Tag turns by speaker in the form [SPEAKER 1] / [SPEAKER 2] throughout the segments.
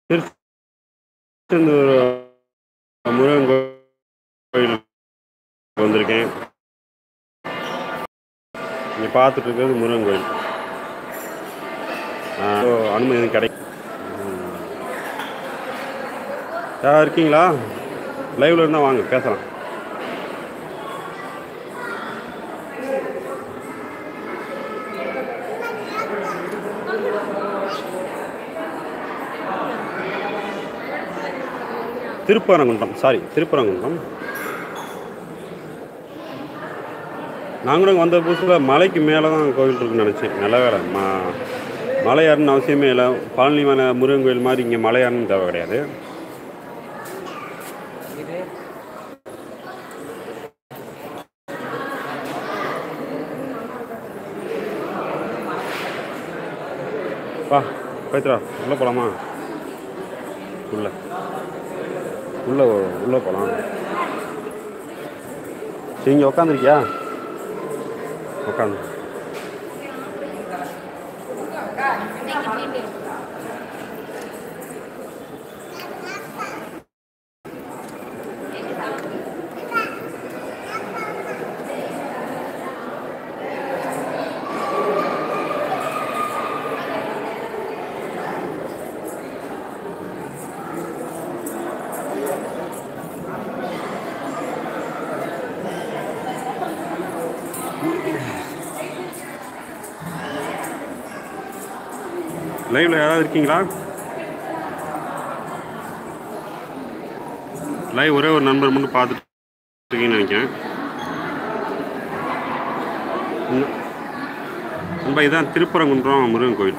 [SPEAKER 1] திருச்செந்தூர் முருகன் கோயில் வந்திருக்கேன் இங்கே பார்த்துட்டு இருக்கிறது முருகன் கோயில் ஆ, so அனுமதி எதுவும் கிடைக்கும் யாரா இருக்கீங்களா லைவ்ல இருந்தால் வாங்க பேசலாம் திருப்பரங்குன்றம் சாரி திருப்பரங்குன்றம் நாங்களும் வந்த புதுசில் மலைக்கு மேலே தான் கோவில் இருக்குன்னு நினச்சேன் நல்ல வேலை ம மலை ஏறணும்னு அவசியமே இல்லை பழனி மலை முருகன் கோயில் மாதிரி இங்கே மலை ஏறணும்னு தேவை கிடையாது வா பவித்ரா உள்ளே போகலாமா உள்ள உள்ள உள்ளே போகலாம் சரி இங்கே உக்காந்துருக்கியா உட்காந்து லைவ்ல யாராவது இருக்கீங்களா லைவ் ஒரே ஒரு நண்பர் மட்டும் பார்த்துட்டு இருக்கீங்கன்னு நினைக்கிறேன் இன்னும் நண்பா இதான் திருப்பரங்குன்றம் முருகன் கோயில்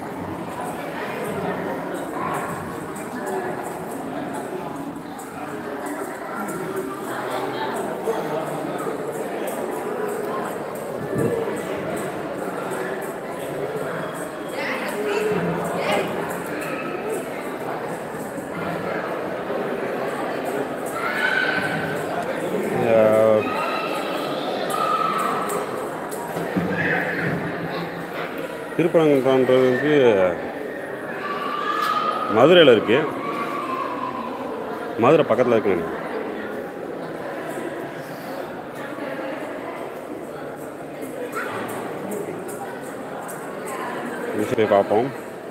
[SPEAKER 1] அஹ், திருப்பரங்குன்றம்ன்றது வந்து மதுரையில் இருக்கு மதுரை பக்கத்தில் இருக்குங்க போய் பார்ப்போம்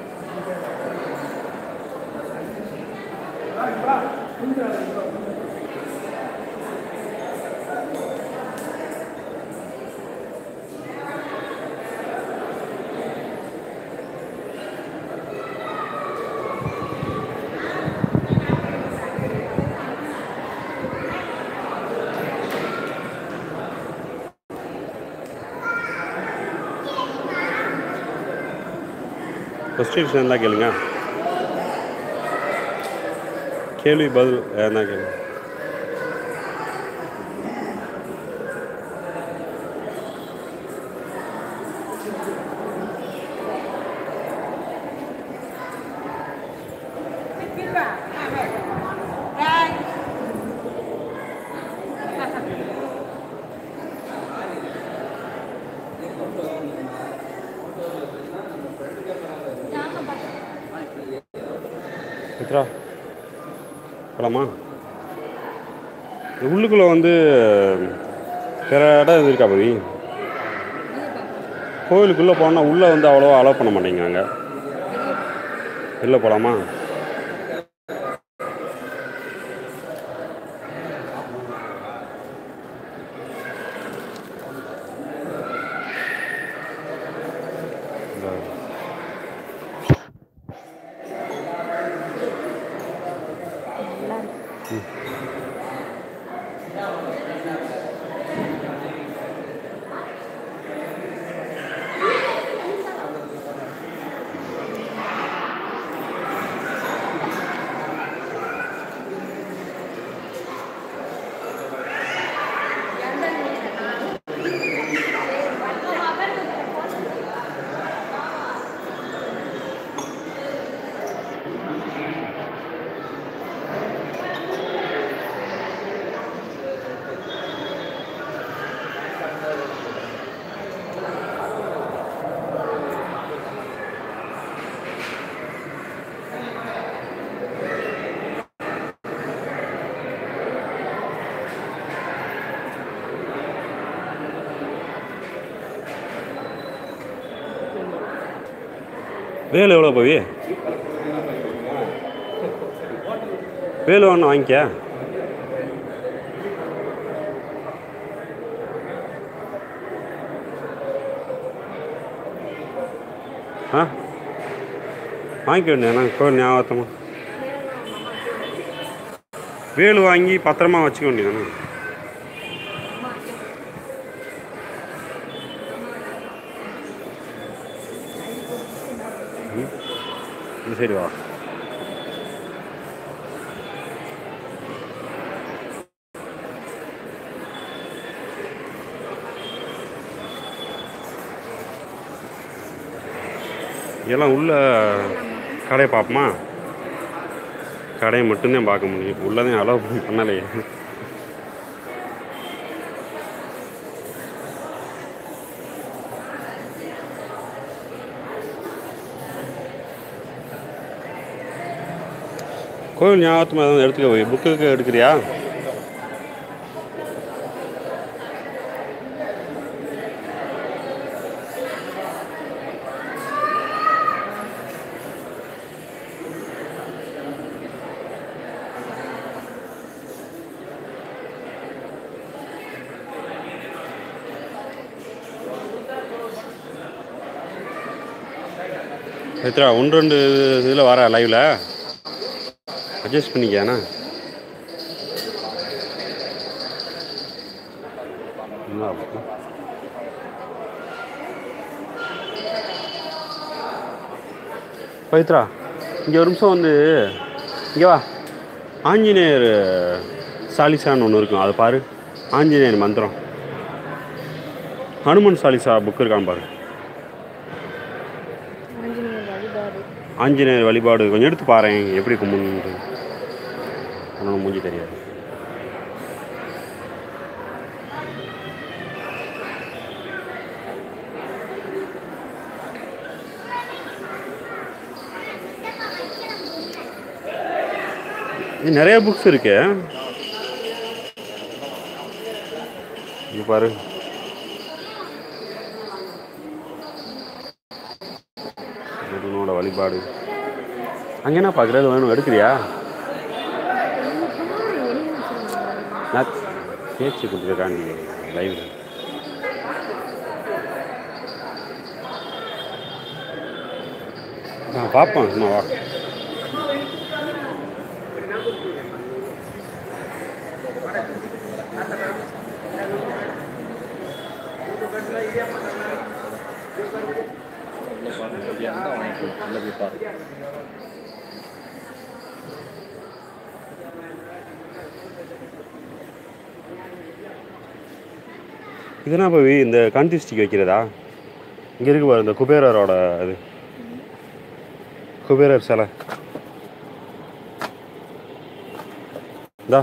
[SPEAKER 1] கொஸ்டின்ஸ் இருந்தால் கேளுங்க கேள்வி பதில் என்ன கேளுங்க மித்ரா போலாமா இந்த உள்ளுக்குள்ளே வந்து வேற இடம் எதுவும் இருக்கா பவி கோவிலுக்குள்ளே போனால் உள்ளே வந்து அவ்வளோவா அலோவ் பண்ண மாட்டேங்கிறாங்க வெளில போகலாமா வேல் எவ்வளோ பவி வேல் ஒன்று வாங்கிக்க ஆ வாங்கிக்க வேண்டியதுண்ணா கோயில் ஞாபகத்தமாக வேல் வாங்கி பத்திரமா வச்சுக்க வேண்டியதானே ம் இந்த சைடு வா எல்லாம் உள்ள கடையை பார்ப்போமா கடையை மட்டும்தான் பார்க்க முடியும் உள்ளதான் அலோவ் பண்ணலையே கோவில் ஞாபகத்துமா எதுவும் எடுத்துக்க போய் புக்குக்கு எடுக்கிறியா எத்தனை ஒன்று ரெண்டு இதில் வர லைவில் அட்ஜஸ்ட் பண்ணிக்கண்ணா என்ன ஆகும்? பவித்ரா இங்கே ஒரு நிமிஷம் வந்து இங்கே வா ஆஞ்சநேயர் சாலிசான்னு ஒன்று இருக்கும் அதை பாரு ஆஞ்சநேயர் மந்திரம் ஹனுமன் சாலிசா புக் இருக்கான்னு பாரு
[SPEAKER 2] ஆஞ்சநேயர் வழிபாடு
[SPEAKER 1] ஆஞ்சநேயர் வழிபாடு கொஞ்சம் எடுத்து பாரேன் எப்படி கும்பிடணுன்ட்டு ஒன்றும் மூஞ்சி தெரியாது இது நிறைய புக்ஸ் இருக்கு இது பாரு முருகனோட வழிபாடு அங்கே என்ன பார்க்குறது வேணும் எடுக்கிறியா நான் பேச்சு கொடுத்துருக்காங்க லைவ்ல நான் பார்ப்பேன் சும்மா வா இதுனா போய் இந்த காந்தி ஸ்டிக் வைக்கிறதா இங்கே இருக்கு பாரு இந்த குபேரரோட இது குபேரர் சிலை இந்தா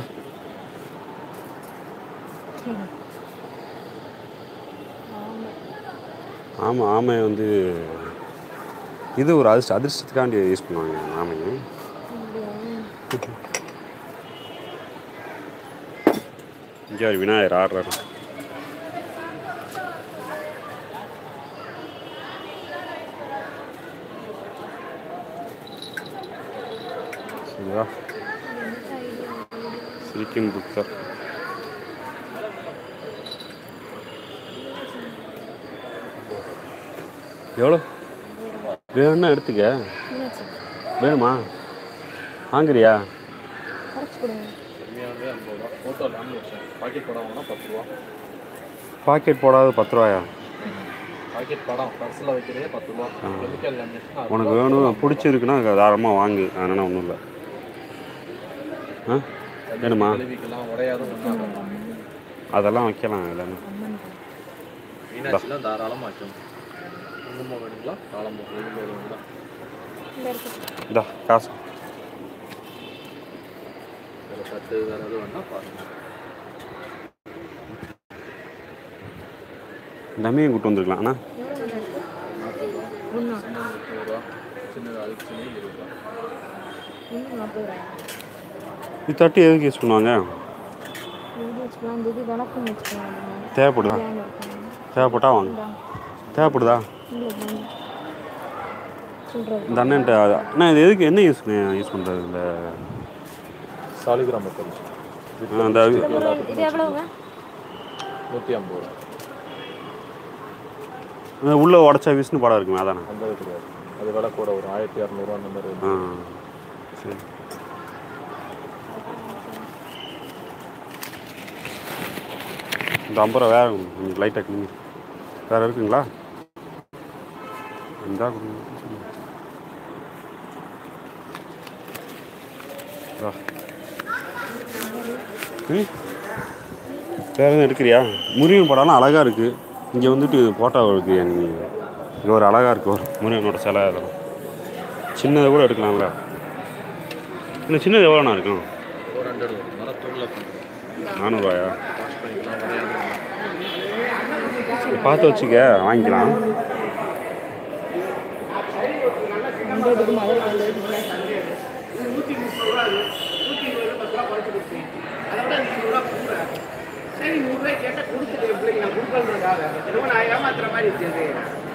[SPEAKER 1] ஆமாம் ஆமை வந்து இது ஒரு அதிர்ஷ்ட அதிர்ஷ்டத்துக்காண்டி யூஸ் பண்ணுவாங்க ஆமையை இங்கே ஒரு விநாயகர் ஆடுறாரு சரியா சிரிக்கும் புத்தர் எவ்வளோ வேணும்னா எடுத்துக்க
[SPEAKER 2] என்னாச்சு
[SPEAKER 1] வேணுமா வாங்குறியா
[SPEAKER 2] குறைச்சி கொடுங்க
[SPEAKER 3] கம்மியானது ஐம்பது ரூபா ஃபோட்டோ லேமில் வச்சேன் பாக்கெட் படம் வாங்கினா பத்து ரூபா
[SPEAKER 1] பாக்கெட் போடாத பத்து ரூபாயா
[SPEAKER 3] பாக்கெட் படம் பர்ஸில் வைக்கிறதே பத்து ரூபா கெமிக்கல் லேமினேஷன்
[SPEAKER 1] உனக்கு வேணும் பிடிச்சிருக்குன்னா தாராளமாக வாங்கு அதனால் ஒன்றும் இல்லை ஆ வேணுமா
[SPEAKER 3] கழுவிக்கலாம் உடையாத ஒன்றாக
[SPEAKER 1] அதெல்லாம் வைக்கலாம் எல்லாமே
[SPEAKER 2] அம்மன்
[SPEAKER 3] மீனாட்சிலாம் தாராளமாக வைக்கணும் குங்குமம் வேணுங்களா தாளம்பூ குங்குமம் வேணுங்களா
[SPEAKER 2] இந்த இருக்கு
[SPEAKER 1] இதா காசு
[SPEAKER 3] வேறு பத்து வேறு எதுவும் வேணால் பாருங்கள்
[SPEAKER 1] டம்மியை கூட்டு வந்திருக்கலாம் அண்ணா
[SPEAKER 2] எவ்வளோ இருக்கு
[SPEAKER 3] நாற்பது ரூபா
[SPEAKER 2] ஒன்றா
[SPEAKER 3] முப்பது ரூபா சின்னது அதுக்கு சின்னது இருபது ரூபா
[SPEAKER 2] ஒன்று நாற்பது ரூபா
[SPEAKER 1] இது தட்டி எதுக்கு யூஸ் பண்ணுவாங்க
[SPEAKER 2] இது வச்சுக்கலாம் இந்த இது விளக்கம் வச்சுக்கலாம்
[SPEAKER 1] தேவைப்படுதா
[SPEAKER 2] பிளான் இருக்கும்
[SPEAKER 1] தேவைப்பட்டா வாங்க
[SPEAKER 2] இந்தா
[SPEAKER 1] தேவைப்படுதா
[SPEAKER 2] இல்லை வேணும் சொல்கிறது
[SPEAKER 1] இந்த அண்ணன்ட்ட அண்ணா இது எதுக்கு என்ன யூஸ் யூஸ் பண்ணுறது இந்த
[SPEAKER 3] சாலிகிராம் மெத்தட்
[SPEAKER 1] ஆ, அந்த
[SPEAKER 2] இது எவ்வளோங்க
[SPEAKER 3] நூற்றி ஐம்பது ரூபா
[SPEAKER 1] இந்த உள்ள உடச்சா விஷ்ணு படம் இருக்குமே அதானே
[SPEAKER 3] அந்த இது கிடையாது அது விலை கூட வரும் ஆயிரத்தி இரநூறுவா அந்த மாதிரி
[SPEAKER 1] ஆ
[SPEAKER 3] வரும்.
[SPEAKER 1] சரி இந்த ஐம்பது ரூபா வேறு கொஞ்சம் லைட்டாக கிளீன் வேறு இருக்குங்களா இந்தா கொடுங்க வா. ம் வேறு எதுவும் எடுக்கிறியா முருகன் படம்லாம் அழகாக இருக்குது இங்கே வந்துட்டு ஃபோட்டோ இருக்கு நீங்கள் இங்கே ஒரு அழகாக இருக்கு ஒரு முருகனோட சிலை அதெல்லாம் சின்னதை கூட எடுக்கலாம்ல இல்லை சின்னது எவ்வளோண்ணா இருக்கும்
[SPEAKER 3] ஃபோர் ஹண்ட்ரட் வரும் மரத்தூளில் பண்ணுறோம்
[SPEAKER 1] நானூறுவாயா
[SPEAKER 3] வாஷ் பண்ணிக்கலாம் விளையாடலாம்
[SPEAKER 1] பார்த்து வச்சுக்க வாங்கிக்கலாம்
[SPEAKER 2] ஐம்பதுக்கு முதல்ல ஐம்பதுக்கு
[SPEAKER 4] சரி நூறுரூவாய் கேட்டால் கொடுத்துட்டு பிள்ளைங்க நான் கொடுக்கறதுக்காக என்னமோ நான் ஏமாத்துற மாதிரி இருக்குது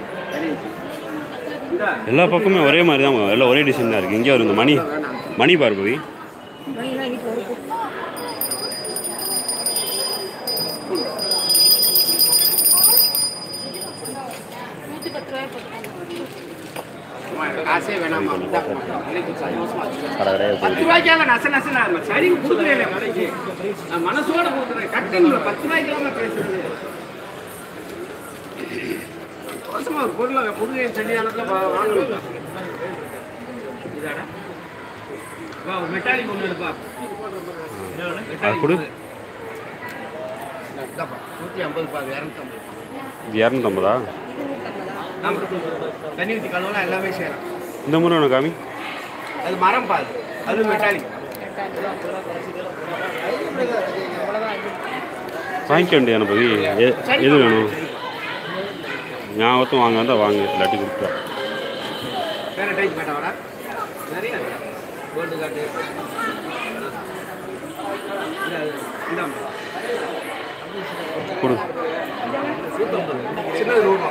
[SPEAKER 4] இந்தா
[SPEAKER 1] எல்லா பக்கமே ஒரே மாதிரி தான் எல்லாம் ஒரே டிசைன் தான் இருக்குது இங்கே ஒரு இந்த மணி மணி பார்ப்பதி
[SPEAKER 2] மணிலாம் வீட்டில் இருக்கு நூற்றி பத்து ரூபாய் போட்டுருக்காங்க
[SPEAKER 4] அம்மா, எனக்கு காசே வேணாமா இந்தா, எனக்கு சந்தோஷமா இருக்கு.
[SPEAKER 1] கடை கடையாக
[SPEAKER 4] பத்து ரூபாய்க்காக நச நசனா இருக்கும் சரி கொடுக்குறேன் கடைக்கு நான் மனசோட கொடுக்குறேன் கட்டுங்கள பத்து ரூபாய்க்கு பேசுறது சந்தோஷமா ஒரு பொருளை புதுகை சன்னிதானத்தில் வாங்கணும் இதாடா வா ஒரு மெட்டாலிக் ஒன்று எடுப்பா
[SPEAKER 1] அது கொடு
[SPEAKER 4] இந்தாப்பா நூற்றி ஐம்பது பா இரநூத்தம்பது
[SPEAKER 1] இது இரநூத்தம்பதா
[SPEAKER 4] ஆமாம் தண்ணி ஊற்றி கழுவலாம் எல்லாமே செய்யலாம்
[SPEAKER 1] இந்த முறை ஒன்று காமி
[SPEAKER 4] அது மரம் பாது அது மெட்டாலிக்
[SPEAKER 1] வாங்கிக்க வேண்டிய அனுப்பதி எ- எது வேணும் ஞாபகத்தும் வாங்க வந்தால் வாங்க இல்லாட்டி கொடுத்தா
[SPEAKER 4] வேற டைப் கேட்டா வரா நிறைய கோல்டு கார்டு இந்தாம்மா
[SPEAKER 1] கொடு
[SPEAKER 4] சின்னது ரூபா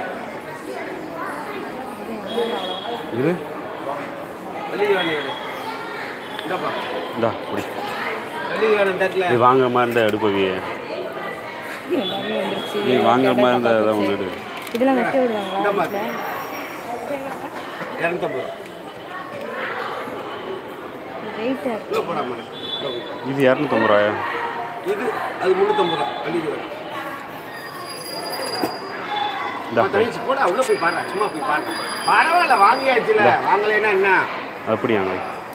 [SPEAKER 1] இது
[SPEAKER 4] வெளியே வேணும் இந்தாப்பா
[SPEAKER 1] இந்தா குடி
[SPEAKER 4] வெளியே வேணும் தட்டில்
[SPEAKER 1] நீ வாங்குற மாதிரி இருந்தால் எடுப்பவி
[SPEAKER 2] எல்லாமே வந்துருச்சு
[SPEAKER 1] நீ வாங்குற மாதிரி இருந்தால் ஏதாவது ஒன்று எடு
[SPEAKER 2] இதெல்லாம் வைக்க விடுவாங்களா
[SPEAKER 4] இந்தாம்மா
[SPEAKER 2] வீட்டில்
[SPEAKER 4] இரநூத்தம்பது ரூபா
[SPEAKER 2] ரேட்டாக இருக்கு
[SPEAKER 4] உள்ள போடாம
[SPEAKER 1] இது இரநூத்தம்பது ரூபாயா
[SPEAKER 4] இது அது முந்நூற்றம்பது ரூபா வெளியே வேணும்
[SPEAKER 1] இந்தா
[SPEAKER 4] தனிச்சு போடா உள்ள போய் பாடுறா சும்மா போய் பாடுறா பரவாயில்ல வாங்கியாச்சுல வாங்கலைன்னா என்ன
[SPEAKER 1] அப்படியாங்க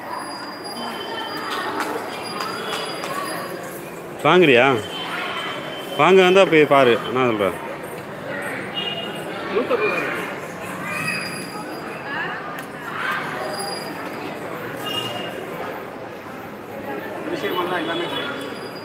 [SPEAKER 1] வாங்குறியா வாங்க வந்தால் போய் பாரு என்ன சொல்கிறேன்
[SPEAKER 4] நூற்றம்பது ரூபா விஷயமெல்லாம் எல்லாமே செய்யணும்.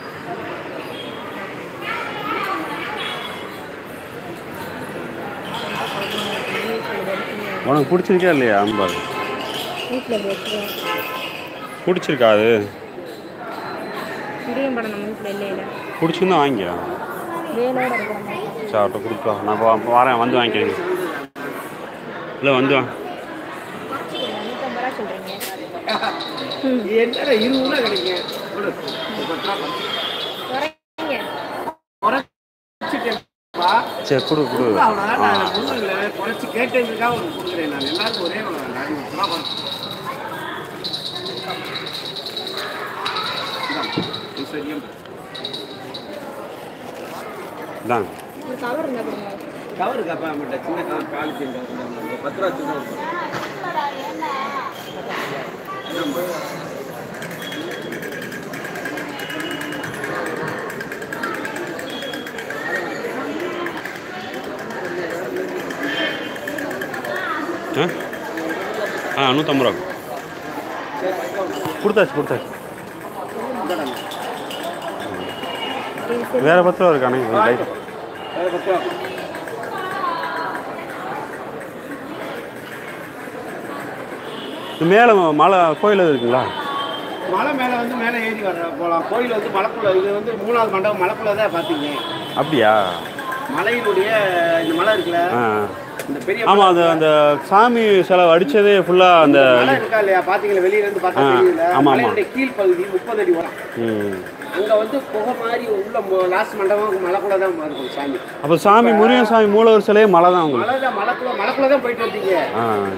[SPEAKER 1] உனக்கு பிடிச்சிருக்கா இல்லையா அம்பாரு
[SPEAKER 2] வீட்டில் வச்சுருவேன்
[SPEAKER 1] பிடிச்சிருக்கா அது
[SPEAKER 2] இதையும் படம் நம்ம வீட்டில் இல்லை இல்லை
[SPEAKER 1] பிடிச்சிருந்தா வாங்கிக்க
[SPEAKER 2] வேலோட இருக்கிற மாதிரி
[SPEAKER 1] சாப்பிட்டு கொடுக்கலாம் நான் வா- வரேன் வந்து வாங்கிக்கிறேங்க இல்லை வந்து வா
[SPEAKER 2] நூற்றம்பது ரூபா சொல்கிறீங்க
[SPEAKER 4] என்னடா இருபது ரூபா கிடைக்கும் கொடு. ஒரு பத்து ரூபா பத்து.
[SPEAKER 2] குறைங்க
[SPEAKER 4] குறைச்சிட்டேன்ப்பா.
[SPEAKER 1] சரி கொடு கொடு
[SPEAKER 4] அவ்வளவுதான் நான் ஒண்ணும் இல்ல. குறைச்சு கேட்டதுக்காக உனக்கு கொடுக்குறேன் நான். எல்லாருக்கும் ஒரே விலை தான். நான் முப்பது ரூபா குறைச்சு. இந்தாம்மா. இது சரியா?
[SPEAKER 1] இந்தாங்க
[SPEAKER 2] ஒரு கவர் இருந்தால் கொடுங்க
[SPEAKER 4] கவர் இருக்காப்பா நம்மகிட்ட சின்ன கவர் பாலித்தீன் கவர் இந்தாம்மா. ஒரு பத்து ரூபா சின்ன ஒரு இந்தாம்மா.
[SPEAKER 1] ஆ ஆ நூற்றம்பது ரூபா கொடுத்தாச்சு கொடுத்தாச்சு வேறு பத்து ரூபா இருக்கானே லைட்
[SPEAKER 4] வேற பத்து ரூபா.
[SPEAKER 1] மேலே மலை கோயில் எதுவும் இருக்குங்களா
[SPEAKER 4] மலை மேலே வந்து மேலே ஏறி வர போகலாம் கோயில் வந்து மலைக்குள்ள இது வந்து மூணாவது மண்டபம் மலைக்குள்ள தான் பார்த்தீங்க
[SPEAKER 1] அப்படியா
[SPEAKER 4] மலையினுடைய இந்த மலை இருக்குல்ல
[SPEAKER 1] ஆ
[SPEAKER 4] இந்த பெரிய
[SPEAKER 1] ஆமாம் அந்த அந்த சாமி சிலை அடித்ததே ஃபுல்லாக அந்த
[SPEAKER 4] மலை இருக்கா இல்லையா பாத்தீங்களா வெளியில இருந்து பார்த்தா
[SPEAKER 1] ஆ,
[SPEAKER 4] தெரியல
[SPEAKER 1] ஆமா, ஆமா.
[SPEAKER 4] மலையுடைய கீழ்ப்பகுதி முப்பது அடி வரும்
[SPEAKER 1] ம்
[SPEAKER 4] அங்க வந்து புகை மாதிரி உள்ள லாஸ்ட் மண்டபம் மலைக்குள்ள தான் இருக்கும் சாமி
[SPEAKER 1] அப்போ சாமி முருகன் சாமி மூலவர் சிலையே மலை தான் உங்களுக்கு
[SPEAKER 4] மலை தான் மலைக்குள்ள மலைக்குள்ள தான் போயிட்டு வந்தீங்க
[SPEAKER 1] ஆ